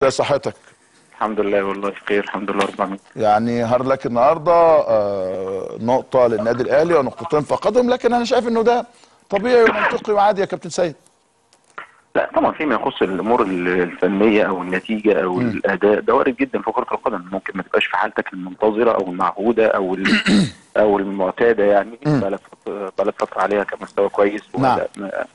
ازي صحتك الحمد لله والله بخير الحمد لله رب العالمين يعني هارد لك النهارده آه نقطه للنادي الاهلي ونقطتين فقدهم لكن انا شايف انه ده طبيعي ومنطقي وعادي يا كابتن سيد لا طبعا فيما يخص الامور الفنيه او النتيجه او الاداء ده وارد جدا في كره القدم ممكن ما تبقاش في حالتك المنتظره او المعهوده او ال- او المعتاده يعني بقالك بقالك فتره عليها كمستوى كويس وأداء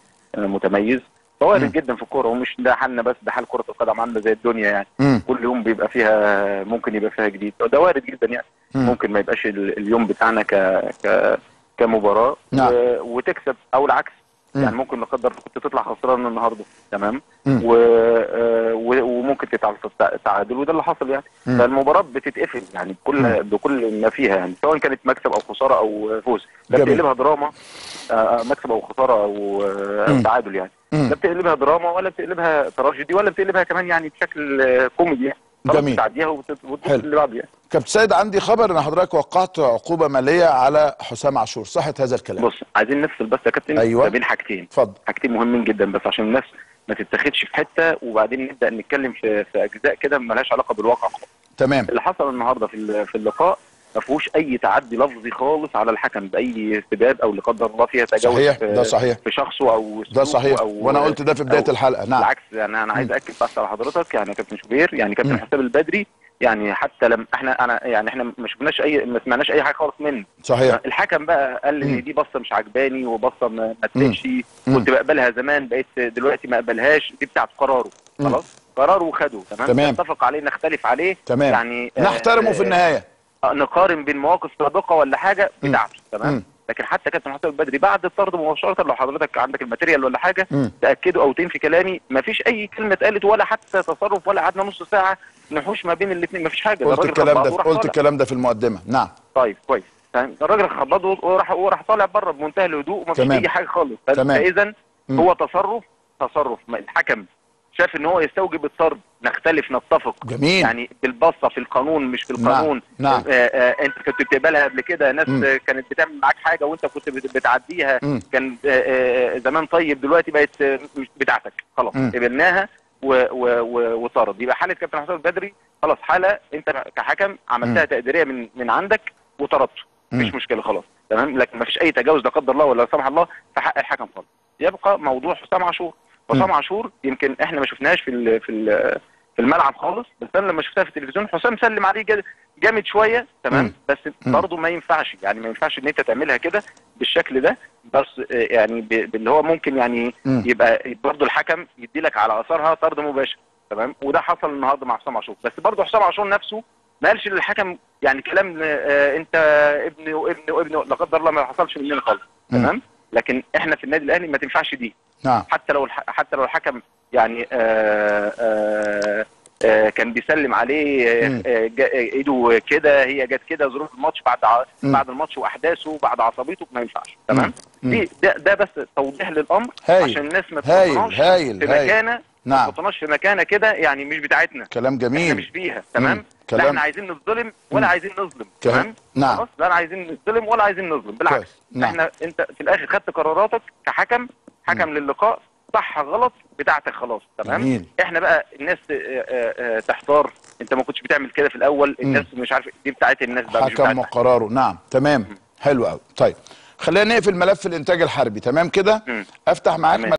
م- متميز فوارد جدا في الكوره ومش ده حالنا بس ده حال كره القدم عامله زي الدنيا يعني مم. كل يوم بيبقى فيها ممكن يبقى فيها جديد ده وارد جدا يعني مم. ممكن ما يبقاش ال- اليوم بتاعنا ك ك كمباراه نعم. و... وتكسب او العكس مم. يعني ممكن لا قدر الله كنت تطلع خسران النهارده تمام مم. و... آه، و... وممكن تتعادل في التع- تعادل وده اللي حصل يعني مم. فالمباراه بتتقفل يعني بكل بكل ما فيها يعني سواء كانت مكسب او خساره او فوز لا جميل. بتقلبها دراما آه، مكسب او خساره او آه، مم. أو تعادل يعني مم. لا بتقلبها دراما ولا بتقلبها تراجيدي ولا بتقلبها كمان يعني بشكل آه، كوميدي يعني خلاص جميل. بتعديها وبت- وتبص حلو. اللي بعده يعني كابتن سيد عندي خبر ان حضرتك وقعت عقوبه ماليه على حسام عاشور صحه هذا الكلام بص عايزين نفصل بس يا كابتن أيوة. ما بين حاجتين اتفضل حاجتين مهمين جدا بس عشان الناس ما تتاخدش في حته وبعدين نبدا نتكلم في, في اجزاء كده مالهاش علاقه بالواقع خالص. تمام اللي حصل النهارده في ال- في اللقاء ما فيهوش اي تعدي لفظي خالص على الحكم باي استباب او لا قدر الله فيها تجاوز صحيح في, ده صحيح في شخصه او ده سلوكه صحيح أو وانا قلت ده في بدايه أو الحلقه نعم بالعكس يعني انا عايز اكد بس على حضرتك يعني كابتن شوبير يعني مم. كابتن حسام البدري يعني حتى لم احنا انا يعني احنا ما شفناش اي ما سمعناش اي حاجه خالص منه صحيح الحكم بقى قال مم. ان دي بصه مش عجباني وبصه ما ما تليقش مم. كنت بقبلها زمان بقيت دلوقتي ما اقبلهاش دي بتاعت قراره مم. خلاص قراره وخده تمام تمام. نتفق عليه نختلف عليه تمام يعني آه، نحترمه في آه، النهايه آه، نقارن بين مواقف سابقه ولا حاجه مم. بتاعته مم. تمام لكن حتى كابتن حسام البدري بعد الطرد مباشره لو حضرتك عندك الماتيريال ولا حاجه مم. تاكدوا او تنفي كلامي ما فيش اي كلمه اتقالت ولا حتى تصرف ولا قعدنا نص ساعه نحوش ما بين الاثنين ما فيش حاجه ده قلت الراجل الكلام خبط ده وراح قلت طالع. الكلام ده في المقدمه نعم طيب كويس تمام الراجل خبط وراح وراح طالع بره بمنتهى الهدوء وما فيش تمام. اي حاجه خالص تمام. فاذا مم. هو تصرف تصرف ما الحكم شاف ان هو يستوجب الطرد نختلف نتفق جميل يعني بالبصه في القانون مش في القانون نعم. آه آه انت كنت بتقبلها قبل كده ناس مم. آه كانت بتعمل معاك حاجه وانت كنت بت- بتعديها مم. كان آه آه زمان طيب دلوقتي بقت آه مش بتاعتك خلاص مم. قبلناها و- و- و- وطرد يبقى حاله كابتن حسام البدري خلاص حاله انت كحكم عملتها تقديريه من من عندك وطردته مم. مفيش مشكله خلاص تمام لكن مفيش اي تجاوز لا قدر الله ولا لا سمح الله في حق الحكم خالص يبقى موضوع حسام عاشور حسام مم. عاشور يمكن احنا ما شفناهاش في ال في ال في الملعب خالص بس انا لما شفتها في التلفزيون حسام سلم عليه جد- جامد شويه تمام مم. بس مم. برضه ما ينفعش يعني ما ينفعش ان انت تعملها كده بالشكل ده بس آه، يعني ب- باللي هو ممكن يعني مم. يبقى برضه الحكم يدي لك على اثرها طرد مباشر تمام وده حصل النهارده مع حسام عاشور بس برضه حسام عاشور نفسه ما قالش للحكم يعني كلام آه، انت ابني وابني وابني لا قدر الله ما حصلش مننا خالص مم. تمام لكن احنا في النادي الاهلي ما تنفعش دي نعم حتى لو الح... حتى لو الحكم يعني آه آه آه كان بيسلم عليه آه مم. آه جا- ايده كده هي جت كده ظروف الماتش بعد ع... مم. بعد الماتش واحداثه بعد عصبيته ما ينفعش تمام مم. دي ده, ده بس توضيح للامر هايل. عشان الناس ما هايل، تحطناش هايل، في هايل. مكانه ما نعم تحطناش في مكانه كده يعني مش بتاعتنا كلام احنا جميل مش فيها تمام مم. لا كلام احنا عايزين نظلم ولا مم. عايزين نظلم كلام- تمام نعم. خلاص لا عايزين نظلم ولا عايزين نظلم بالعكس كويس. نعم. احنا انت في الاخر خدت قراراتك كحكم حكم للقاء صح غلط بتاعتك خلاص تمام جميل. احنا بقى الناس اه، اه، اه، تحتار انت ما كنتش بتعمل كده في الاول الناس مش عارف دي بتاعت الناس بقى مش حكم بتاعتك وقراره نعم تمام حلو قوي طيب خلينا نقفل ملف الانتاج الحربي تمام كده مم. افتح معاك تمام.